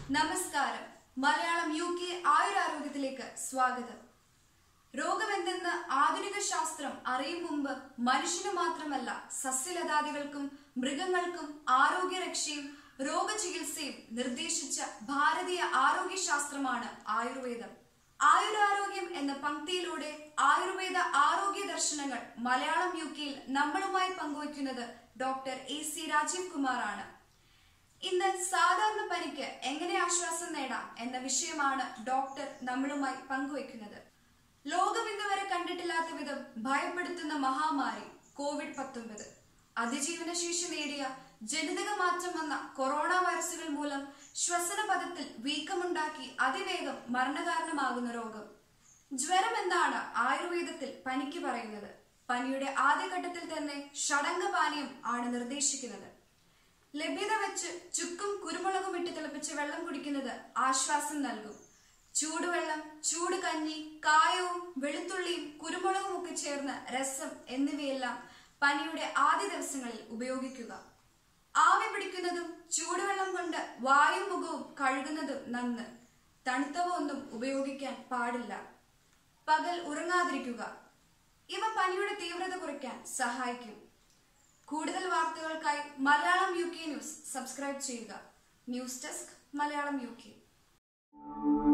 നമസ്കാരം Malayalam U K ആയുരാരോഗ്യത്തിലേക്ക് സ്വാഗതം രോഗമെന്തെന്ന് ആധുനിക ശാസ്ത്രം അറിയും മുമ്പ് മനുഷ്യന് മാത്രമല്ല സസ്യലതാദികൾക്കും മൃഗങ്ങൾക്കും ആരോഗ്യരക്ഷയും രോഗചികിത്സയും നിർദ്ദേശിച്ച ഭാരതീയ ആരോഗ്യശാസ്ത്രമാണ് ആയുർവേദം ആയുരാരോഗ്യം എന്ന പങ്ക്തിയിലൂടെ ആയുർവേദ ആരോഗ്യ ദർശനങ്ങൾ മലയാളം യു കെയിൽ നമ്മളുമായി പങ്കുവയ്ക്കുന്നത് doctor A C Rajeev Kumar ആണ് ഇന്ന് സാധാരണ പനിക്ക് എങ്ങനെ ആശ്വാസം നേടാം എന്ന വിഷയമാണ് ഡോക്ടർ നമ്മളുമായി പങ്കുവയ്ക്കുന്നത് ലോകം ഇന്നുവരെ കണ്ടിട്ടില്ലാത്ത വിധം ഭയപ്പെടുത്തുന്ന മഹാമാരി കോവിഡ് പത്തൊമ്പത് അതിജീവന ശേഷി നേടിയ ജനിതക മാറ്റം വന്ന കൊറോണ വൈറസുകൾ മൂലം ശ്വസന പദത്തിൽ വീക്കമുണ്ടാക്കി അതിവേഗം മരണകാരണമാകുന്ന രോഗം ജ്വരം എന്താണ് ആയുർവേദത്തിൽ പനിക്ക് പറയുന്നത് പനിയുടെ ആദ്യഘട്ടത്തിൽ തന്നെ ഷടങ്കപാനീയം ആണ് നിർദ്ദേശിക്കുന്നത് ലഭ്യത വെച്ച് ചുക്കും കുരുമുളകും ഇട്ട് തിളപ്പിച്ച് വെള്ളം കുടിക്കുന്നത് ആശ്വാസം നൽകും ചൂടുവെള്ളം ചൂട് കഞ്ഞി കായവും വെളുത്തുള്ളിയും കുരുമുളകും ഒക്കെ ചേർന്ന രസം എന്നിവയെല്ലാം പനിയുടെ ആദ്യ ദിവസങ്ങളിൽ ഉപയോഗിക്കുക ആവി പിടിക്കുന്നതും ചൂടുവെള്ളം കൊണ്ട് വായും മുഖവും കഴുകുന്നതും നന്ന് തണുത്തവ ഒന്നും ഉപയോഗിക്കാൻ പാടില്ല പകൽ ഉറങ്ങാതിരിക്കുക ഇവ പനിയുടെ തീവ്രത കുറയ്ക്കാൻ സഹായിക്കും കൂടുതൽ വാർത്തകൾക്കായി Malayalam U K news subscribe ചെയ്യുക news desk Malayalam U K